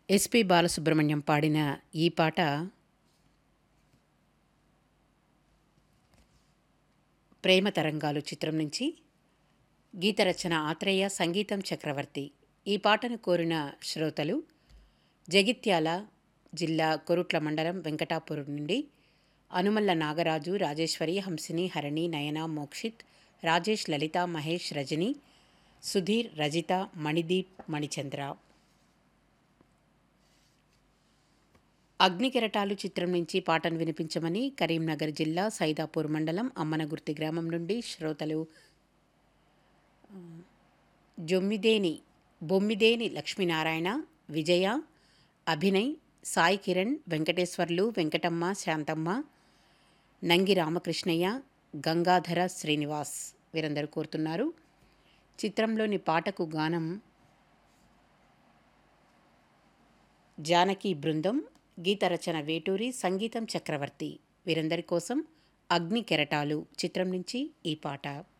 SP Balasubrahmanyam పాడిన ఈ పాట ప్రేమ తరంగాలు చిత్రం నుంచి గీత రచన ఆత్రేయ సంగీతం చక్రవర్తి ఈ పాటను కోరిన శ్రోతలు జగిత్యాల జిల్లా కొరుట్ల మండలం వెంకటాపురం నుండి అనుమల్ల నాగరాజు రాజేశ్వరి హంసిని హరణి నయన మోక్షిత్ రాజేష్ లలిత మహేష్ రజని సుధీర్ రజిత మణిదీప్ మణిచంద్ర అగ్నికెరటాలు చిత్రం నుంచి పాటను వినిపించమని కరీంనగర్ జిల్లా సైదాపూర్ మండలం అమ్మనగుర్తి గ్రామం నుండి శ్రోతలు ఆ, జొమ్మిదేని బొమ్మిదేని లక్ష్మీనారాయణ విజయ అభినయ్ సాయి కిరణ్ వెంకటేశ్వర్లు వెంకటమ్మ శాంతమ్మ నంగి రామకృష్ణయ్య గంగాధర శ్రీనివాస్ వీరందరూ కోరుతున్నారు చిత్రంలోని పాటకు గానం జానకి బృందం గీత రచన వేటూరి సంగీతం చక్రవర్తి వీరందరి కోసం అగ్ని కెరటాలు చిత్రం నుంచి ఈ పాట